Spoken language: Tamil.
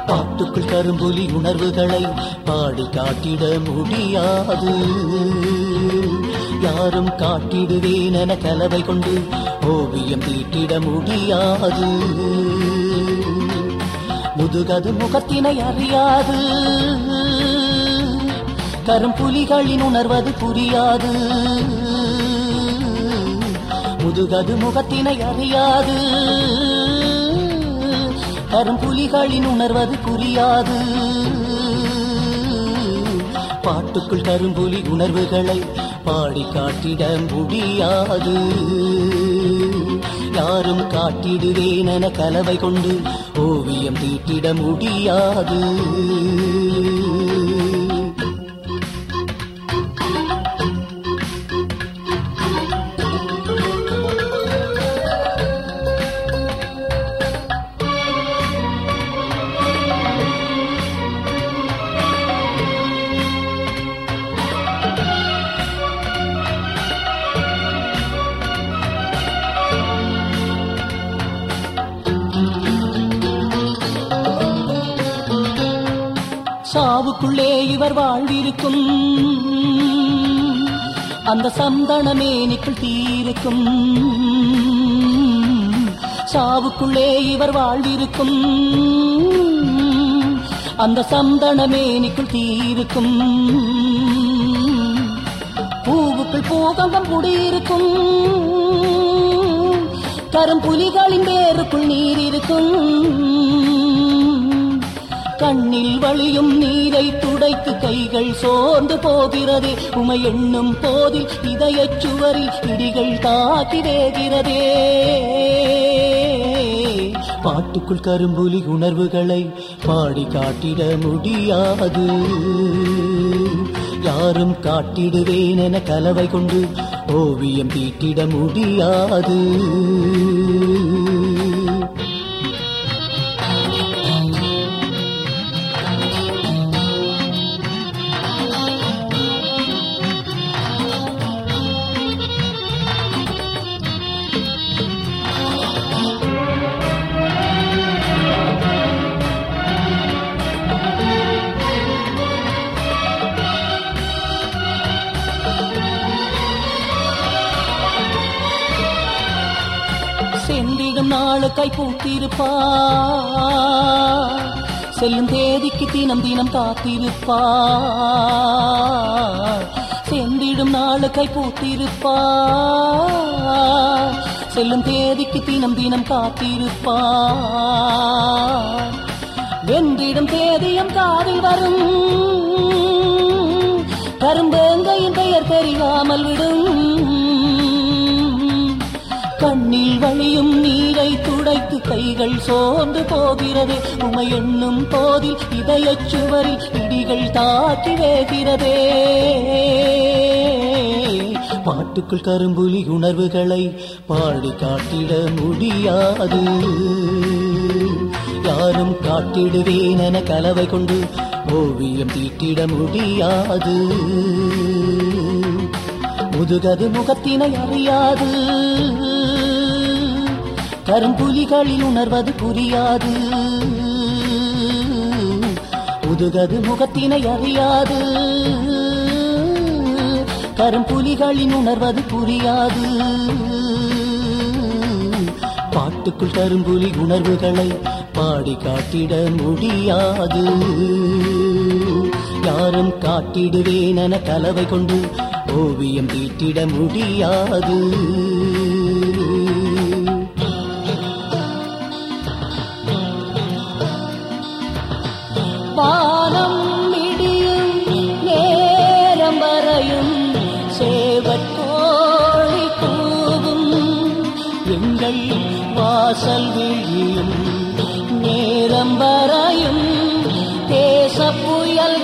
பாட்டுக்குள் கரும்புலி உணர்வுகளை பாடி காட்டிட முடியாது யாரும் காட்டிடுவேன் என கலவை கொண்டு ஓவியம் தீட்டிட முடியாது முதுகது முகத்தினை அறியாது கரும்புலிகளின் உணர்வது புரியாது முதுகது முகத்தினை அறியாது கரும்புலிகளின் உணர்வது புரியாது பாட்டுக்குள் கரும்புலி உணர்வுகளை பாடி காட்டிட முடியாது யாரும் காட்டிடுவேன் என கலவை கொண்டு ஓவியம் தீட்டிட முடியாது சாவுக்குள்ளே இவர் வாழ்ந்திருக்கும் அந்த சந்தனமேனிக்குள் தீருக்கும் சாவுக்குள்ளே இவர் வாழ்ந்திருக்கும் அந்த சந்தனமேனிக்குள் தீருக்கும் பூவுக்குள் பூகம்பம் குடியிருக்கும் கரும்புலிகளின் வேருக்குள் நீர் இருக்கும் கண்ணில் வழியும் நீரை துடைத்து கைகள் சோர்ந்து போகிறதே உமை எண்ணும் போதில் இதயச் சுவரில் இடிகள் தாக்கி வேகிறதே பாட்டுக்குள் கரும்புலி உணர்வுகளை பாடி காட்டிட முடியாது யாரும் காட்டிடுவேன் என கலவை கொண்டு ஓவியம் தீட்டிட முடியாது சென்றிடும் நாளு கை பூத்திருப்பா செல்லும் தேதிக்கு தினம் தினம் காத்திருப்பா சென்றிடும் நாளு கை பூத்திருப்பா செல்லும் தேதிக்கு தினம் தினம் காத்திருப்பா வென்றிடும் தேதியம் காதில் வரும் கரும்பேங்கையின் பெயர் தெரியாமல் விடும் கண்ணில் வழியும் நீரை துடைத்து கைகள் சோர்ந்து போகிறது உமை எண்ணும் போதில் இதயச் சுவரில் இடிகள் தாக்கி வேகிறதே பாட்டுக்குள் கரும்புலி உணர்வுகளை பாடி காட்டிட முடியாது யாரும் காட்டிடுவேன் என கலவை கொண்டு ஓவியம் தீட்டிட முடியாது முதுகது முகத்தினை அறியாது கரும்புலிகளில் உணர்வது புரியாது முதுகது முகத்தினை அறியாது கரும்புலிகளின் உணர்வது புரியாது பாட்டுக்குள் கரும்புலி உணர்வுகளை பாடி காட்டிட முடியாது யாரும் காட்டிடுவேன் என கலவை கொண்டு ஓவியம் தீட்டிட முடியாது வானம் இடியும் நேரம் வரையும் சேவற்கோழி கூவும் எங்கள் வாசல் விழியும் நேரம் வரையும் தேச புயல்